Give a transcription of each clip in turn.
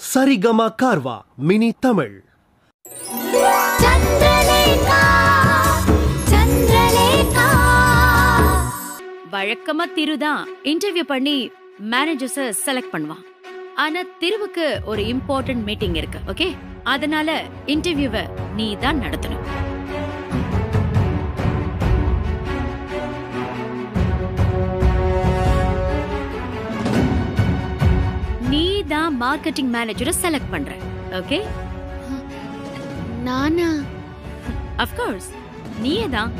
Saregama Carvaan mini Tamil Chandralekha Chandralekha வழக்கமா திரு தான் இன்டர்வியூ பண்ணி மேனேஜர்ஸ செலக்ட் பண்ணுவான் ஆனா திருவுக்கு ஒரு இம்பார்ட்டன்ட் மீட்டிங் இருக்கு ஓகே அதனால இன்டர்வியூவை நீ தான் நடத்தணும் நீ தான் மார்க்கெட்டிங் மேனேஜரை செலக்ட் பண்ற ஓகே நானா அஃப்கோர்ஸ் நீயே தான்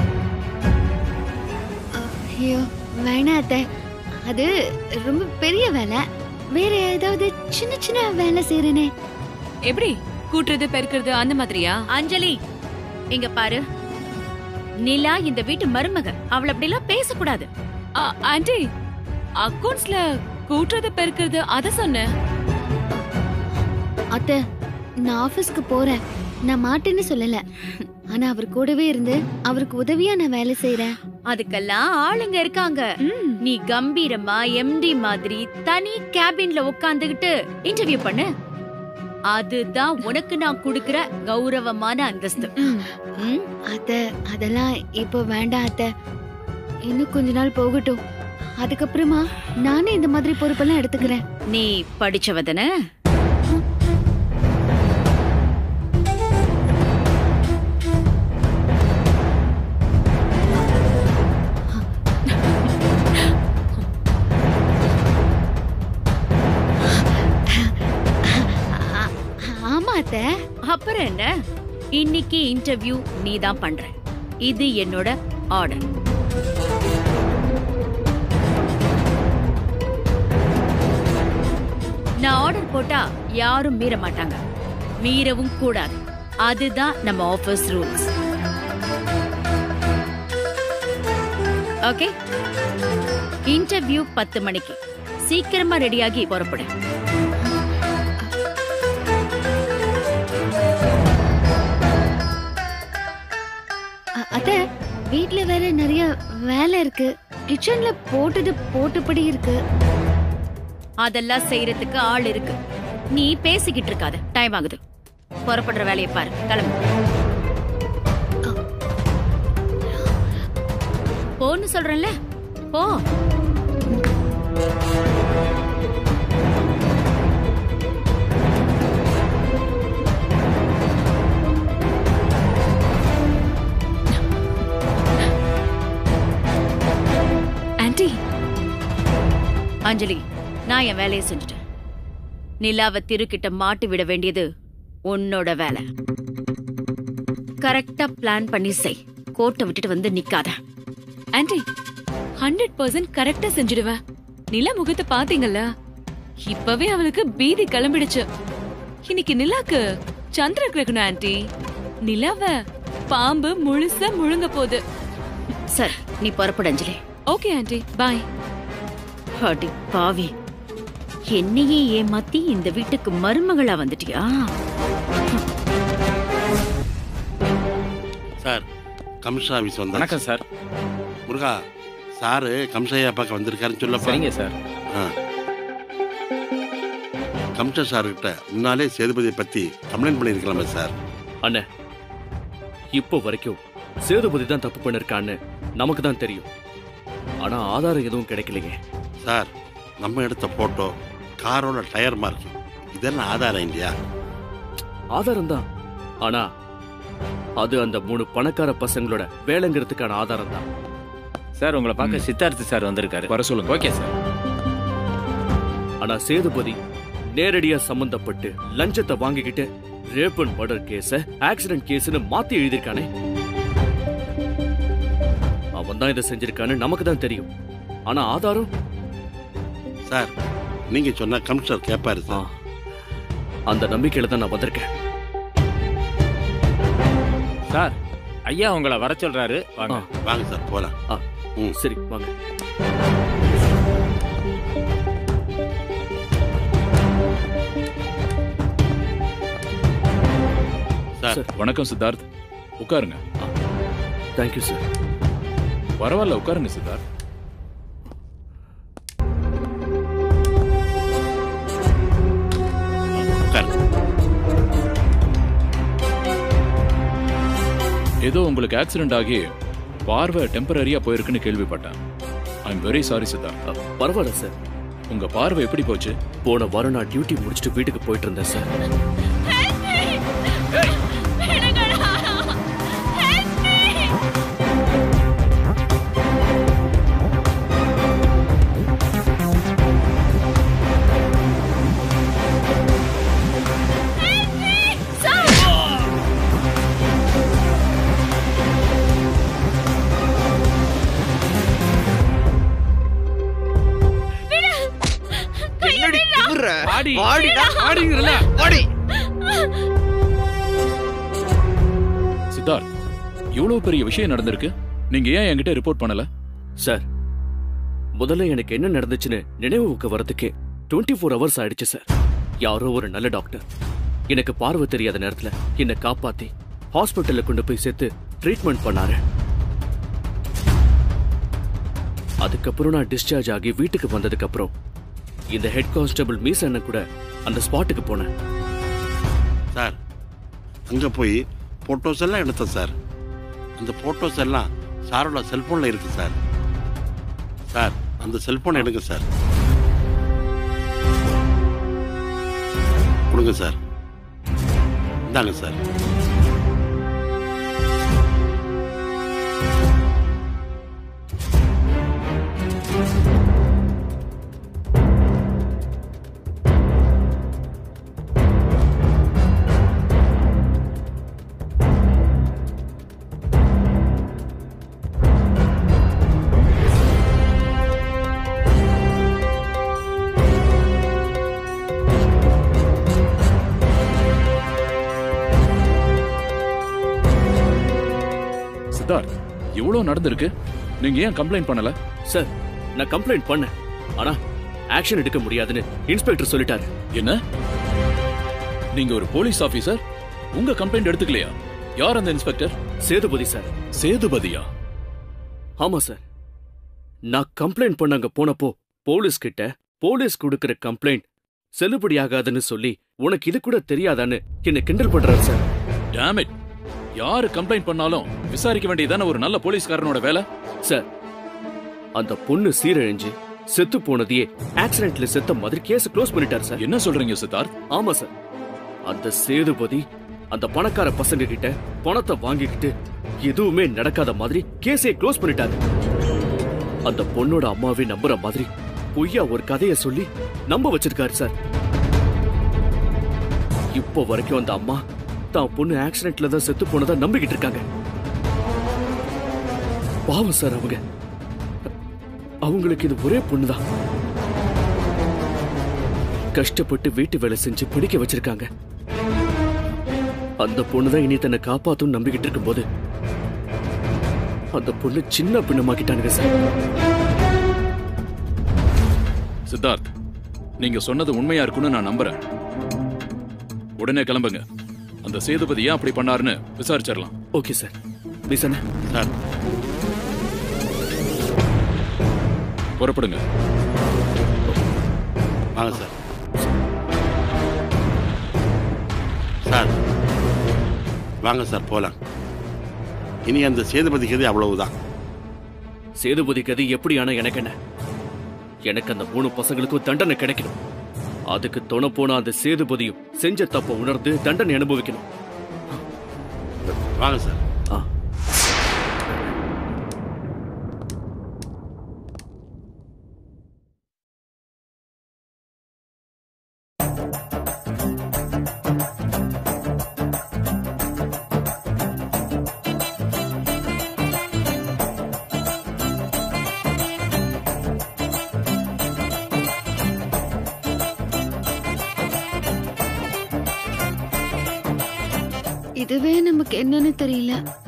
ஐயோ வேணாம் அத்தை அது ரொம்ப பெரிய வேலை வேற ஏதாவது சின்ன சின்ன வேலை செய்யறேனே எப்படி கூட்டுறது பெருக்கிறது அந்த மாதிரியா அஞ்சலி இங்க பாரு நிலா இந்த வீட்டு மருமக அவள அப்படிலாம் பேசக்கூடாது ஆ, ஆண்டி அக்கவுண்ட்ஸ்ல கூட்டுறது பெருக்கிறது அத சொன்னேன் அத்தை நான் ஆபீஸ்க்கு போறேன் நான் மாட்டேன்னு சொல்லல ஆனா அவர் கூடவே இருந்து அவருக்கு உதவியா நான் வேலை செய்யறேன் அதுக்கெல்லாம் ஆளுங்க இருக்காங்க நீ கம்பீரமா எம்டி மாதிரி தனி கேபின்ல உட்கார்ந்துகிட்டு இன்டர்வியூ பண்ணு அதுதான் உனக்கு நான் கொடுக்கிற கௌரவமான அந்தஸ்து ம்? அத்தை அதெல்லாம் இப்போ வேண்டாம் அத்தை இன்னும் கொஞ்ச நாள் போகட்டும் அதுக்கப்புறமா நானே இந்த மாதிரி பொறுப்பெல்லாம் எடுத்துக்கிறேன் நீ படிச்சவதன ஆ- ஆமா அத்தை அப்புறம் என்ன இன்னைக்கு இன்டர்வியூ நீ தான் பண்ற இது என்னோட ஆர்டர் நான் ஆர்டர் போட்டா யாரும் மீற மாட்டாங்க மீறவும் கூடாது அதுதான் நம்ம ஆஃபீஸ் ரூல்ஸ் ஓகே இன்டர்வியூ பத்து மணிக்கு சீக்கிரமா ரெடியாகி புறப்படு அ- அத்தை வீட்ல வேற நிறைய வேலை இருக்கு கிச்சன்ல போட்டது போட்டபடி இருக்கு அதெல்லாம் செய்யறதுக்கு ஆள் இருக்கு நீ பேசிக்கிட்டு இருக்காத டைம் ஆகுது புறப்படுற வேலையை பாரு கிளம்பு போன்னு சொல்றேன்ல போ ஆண்டி அஞ்சலி நான் என் வேலையை செஞ்சுட்டேன் நிலாவை திருக்கிட்ட மாட்டி விட வேண்டியது உன்னோட வேலை கரெக்டா பிளான் பண்ணி செய் கோட்டை விட்டுட்டு வந்து நிக்காத ஆண்டி ஹண்ட்ரட் பர்சன்ட் கரெக்டா செஞ்சிடுவேன் நிலா முகத்தை பாத்தீங்கல்ல இப்பவே அவளுக்கு பீதி கிளம்பிடுச்சு இன்னைக்கு நிலாக்கு சந்திர கிரகணம் ஆண்டி நிலாவ பாம்பு முழுசா முழுங்க போகுது சரி நீ புறப்படு அஞ்சலி ஓகே ஆண்டி பாய் அடி பாவி என்னையே ஏமாத்தி இந்த வீட்டுக்கு மருமகளா வந்துட்டியா சார் கமிஷன் ஆஃபீஸ் வந்தா வணக்கம் சார் முருகா சாரு கம்சையா பார்க்க வந்திருக்காருன்னு சொல்ல சரிங்க சார் கமிஷனர் சார்கிட்ட முன்னாலே சேதுபதியை பத்தி கம்ப்ளைண்ட் பண்ணியிருக்கலாமே சார் அண்ணே இப்போ வரைக்கும் சேதுபதி தான் தப்பு பண்ணிருக்கான்னு நமக்கு தான் தெரியும் ஆனா ஆதாரம் எதுவும் கிடைக்கலையே சார் நம்ம எடுத்த போட்டோ காரோட டயர் மார்க் இதெல்லாம் ஆதாரம் இல்லையா ஆதாரம் தான் ஆனா அது அந்த மூணு பணக்கார பசங்களோட வேலைங்கிறதுக்கான ஆதாரம் தான் சார் உங்களை பார்க்க சித்தார்த் சார் வந்திருக்காரு வர சொல்லுங்க ஓகே சார் ஆனா சேதுபதி நேரடியா சம்பந்தப்பட்டு லஞ்சத்தை வாங்கிக்கிட்டு ரேப் அண்ட் மர்டர் கேஸ ஆக்சிடென்ட் கேஸ்னு மாத்தி எழுதியிருக்கானே அவன் தான் இதை செஞ்சிருக்கான்னு நமக்கு தான் தெரியும் ஆனா ஆதாரம் சார் நீங்க சொன்னா கமிஷனர் கேட்பாரு ஆ, சார் அந்த நம்பிக்கையில தான் நான் வந்திருக்கேன் சார் ஐயா உங்களை வர சொல்றாரு வாங்க ஆ. வாங்க சார் போலாம் ஆ, ம். சரி வாங்க சார் வணக்கம் சித்தார்த் உட்காருங்க தேங்க்யூ சார் பரவாயில்ல உட்காருங்க சித்தார்த் ஏதோ உங்களுக்கு ஆக்சிடென்ட் ஆகி பார்வை டெம்பரரியா போயிருக்குன்னு கேள்விப்பட்டேன் I am very sorry Siddharth அ, பரவாயில்ல சார் உங்க பார்வை எப்படி போச்சு போன வாரம் நான் டியூட்டி முடிச்சுட்டு வீட்டுக்கு போயிட்டு இருந்தேன் சார் என்னடி திமிர்ற? வாடி. வாடிடா, வாடிங்கிறல, வாடி. சித்தார்த் இவ்வளவு பெரிய விஷயம் நடந்திருக்கு நீங்க ஏன் என்கிட்ட ரிப்போர்ட் பண்ணல சார் முதல்ல எனக்கு என்ன நடந்துச்சுன்னு நினைவுக்கு வரதுக்கே டுவெண்ட்டி ஃபோர் ஹவர்ஸ் ஆயிடுச்சு சார் யாரோ ஒரு நல்ல டாக்டர் எனக்கு பார்வை தெரியாத நேரத்துல என்னை காப்பாத்தி ஹாஸ்பிட்டல்ல கொண்டு போய் சேர்த்து ட்ரீட்மெண்ட் பண்ணாரு அதுக்கப்புறம் நான் டிஸ்சார்ஜ் ஆகி வீட்டுக்கு வந்ததுக்கு அப்புறம் இந்த ஹெட் கான்ஸ்டபிள் மீஸ் அண்ணன் கூட அந்த ஸ்பாட்டுக்கு போனேன் சார் அங்கே போய் ஃபோட்டோஸ் எல்லாம் எடுத்தேன் சார் அந்த ஃபோட்டோஸ் எல்லாம் சாரோட செல்ஃபோனில் இருக்குது சார் சார் அந்த செல்ஃபோன் எடுங்க சார் கொடுங்க சார் இந்தாங்க சார் சித்தார்த் இவ்வளவு நடந்திருக்கு நீங்க ஏன் கம்ப்ளைண்ட் பண்ணல சார் நான் கம்ப்ளைண்ட் பண்ணேன் ஆனா ஆக்ஷன் எடுக்க முடியாதுன்னு இன்ஸ்பெக்டர் சொல்லிட்டாரு என்ன நீங்க ஒரு போலீஸ் ஆபீசர் உங்க கம்ப்ளைண்ட் எடுத்துக்கலையா யார் அந்த இன்ஸ்பெக்டர் சேதுபதி சார் சேதுபதியா ஆமா சார் நான் கம்ப்ளைண்ட் பண்ண அங்க போனப்போ போலீஸ் கிட்ட போலீஸ் கொடுக்கிற கம்ப்ளைண்ட் செல்லுபடியாகாதுன்னு சொல்லி உனக்கு இது கூட தெரியாதான்னு என்ன கிண்டல் பண்றாரு சார் டேம் இட் யாரு கம்ப்ளைண்ட் பண்ணாலும் விசாரிக்க வேண்டியதானே ஒரு நல்ல போலீஸ்காரனோட வேலை சார் அந்த பொண்ணு சீரழிஞ்சு செத்து போனதையே ஆக்சிடென்ட்ல செத்த மாதிரி கேஸ் க்ளோஸ் பண்ணிட்டார் சார் என்ன சொல்றீங்க சித்தார்த் ஆமா சார் அந்த சேதுபதி அந்த பணக்கார பசங்க கிட்ட பணத்தை வாங்கிக்கிட்டு எதுவுமே நடக்காத மாதிரி கேஸே க்ளோஸ் பண்ணிட்டாரு அந்த பொண்ணோட அம்மாவே நம்புற மாதிரி பொய்யா ஒரு கதைய சொல்லி நம்ப வச்சிருக்காரு சார் இப்போ வரைக்கும் அந்த அம்மா தான் பொண்ணு ஆக்சிடென்ட்ல தான் செத்து போனதா நம்பிக்கிட்டு இருக்காங்க பாவம் சார் அவங்க அவங்களுக்கு இது ஒரே பொண்ணுதான் கஷ்டப்பட்டு வீட்டு வேலை செஞ்சு படிக்க வச்சிருக்காங்க அந்த பொண்ணுதான் இனி தன்னை காப்பாத்தும் நம்பிக்கிட்டு இருக்கும்போது அந்த பொண்ணு சின்ன பின்னமாக்கிட்டானுங்க சார் சித்தார்த் நீங்க சொன்னது உண்மையா இருக்குன்னு நான் நம்புறேன் உடனே கிளம்புங்க அந்த சேதுபதி ஏன் அப்படி பண்ணாருன்னு விசாரிச்சிடலாம் ஓகே சார் மிஸ் சார் புறப்படுங்க வாங்க சார் சார் வாங்க சார் போகலாம் இனி அந்த சேதுபதி கதை அவ்வளவுதான் சேதுபதி கதி எப்படி ஆனா எனக்கு என்ன எனக்கு அந்த மூணு பசங்களுக்கும் தண்டனை கிடைக்கணும் அதுக்கு துணை போன அந்த சேதுபதியும் செஞ்ச தப்ப உணர்ந்து தண்டனை அனுபவிக்கணும் வாங்க சார் ஆ இதுவே நமக்கு என்னன்னு தெரியல